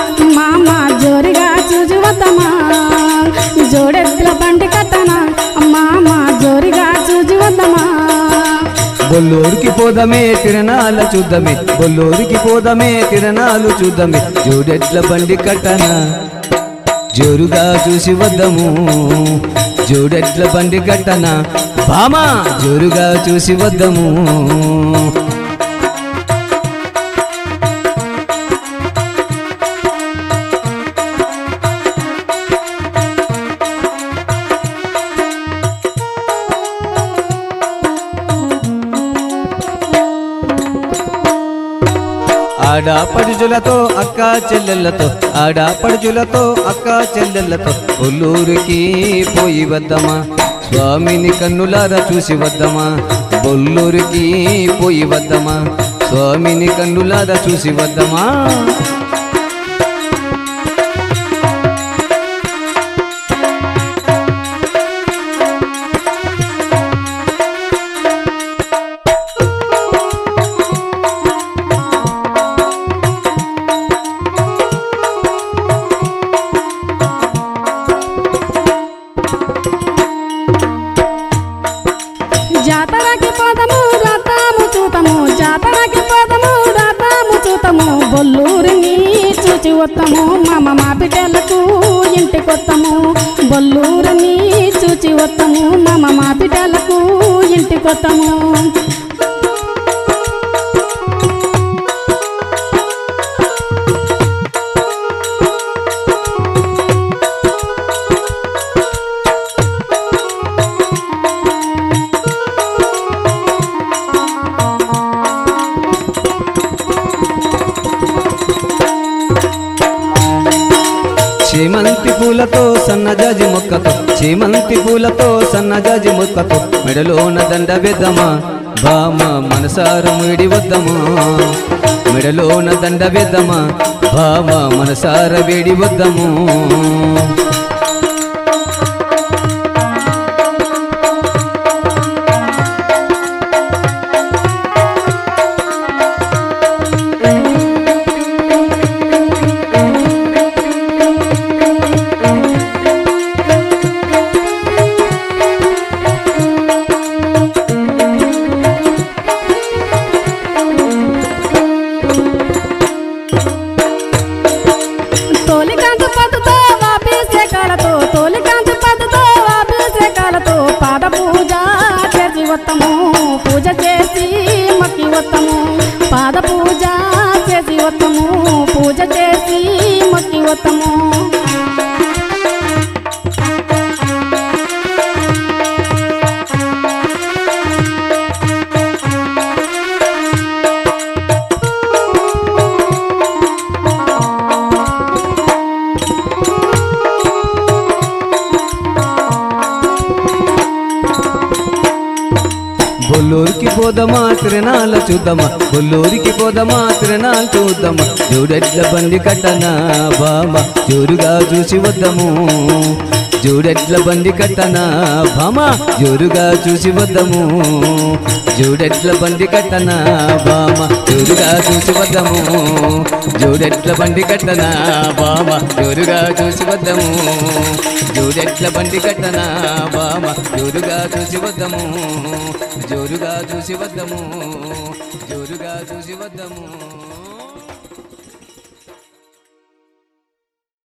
మామ జోరుగా చూసి వద్దమా జోడెద్దుల బండి కట్టనా మామ జోరుగా చూసి వద్దమా బొల్లూరికి పోదమే తిరణాల చూద్దామే బొల్లూరికి పోదమే తిరణాలు చూద్దామే జోడెట్ల బండి కట్టనా జోరుగా చూసి వద్దము జోడెట్ల బండి కట్టనా బామా జోరుగా చూసి వద్దము ఆడపడుచులతో అక్క చెల్లెళ్ళతో ఆడపడుచులతో అక్క చెల్లెళ్ళతో బొల్లూరికి పోయి వద్దమా స్వామిని కన్నులారా చూసి వద్దమా బొల్లూరికి పోయి వద్దమా స్వామిని కన్నులారా చూసి వద్దమా జాతరకి పోదము రథము చూతము జాతరకి పోదము రథము చూతము బొల్లూరిని చూచి వత్తము మామ మా బిడ్డలకు ఇంటికొత్తము బొల్లూరిని చూచి వత్తము మామ మా బిడ్డలకు ఇంటికొత్తము చేమంతి పూలతో సన్నజాజి మొక్కతో చేమంతి పూలతో సన్నజాజి మొక్కతో మెడలోన దండ వేద్దామా బామ మనసారు వేడి వద్దమా మెడలోన దండ వేద్దామా బామ మనసార వేడి వద్దము తోలికాంతు పద్ధతో అభిషేకాలతో తోలికాంతు పద్ధతో అభిషేకాలతో పాద పూజ చేసి వత్తము పూజ చేసి మక్కి వత్తము పాద పూజ చేసి వత్తము పూజ చేసి మక్కి వత్తము బొల్లూరికి పోదమా తిరణాల చూద్దామా బొల్లూరికి పోదమా తిరణాలు చూద్దామా జోడెట్ల బండి కట్టనా బామ జోరుగా చూసి వద్దము జోడెట్ల బండి కట్టనా బామ జోరుగా చూసి వద్దము జోడెట్ల బండి కట్టనా బామ జోరుగా చూసి వద్దము జోడెట్ల బండి కట్టనా బామ జోరుగా చూసి వద్దము జోడెట్ల బండి కట్టనా బామ జోరుగా చూసి వద్దము జోరుగా చూసి వద్దము జోరుగా చూసి వద్దము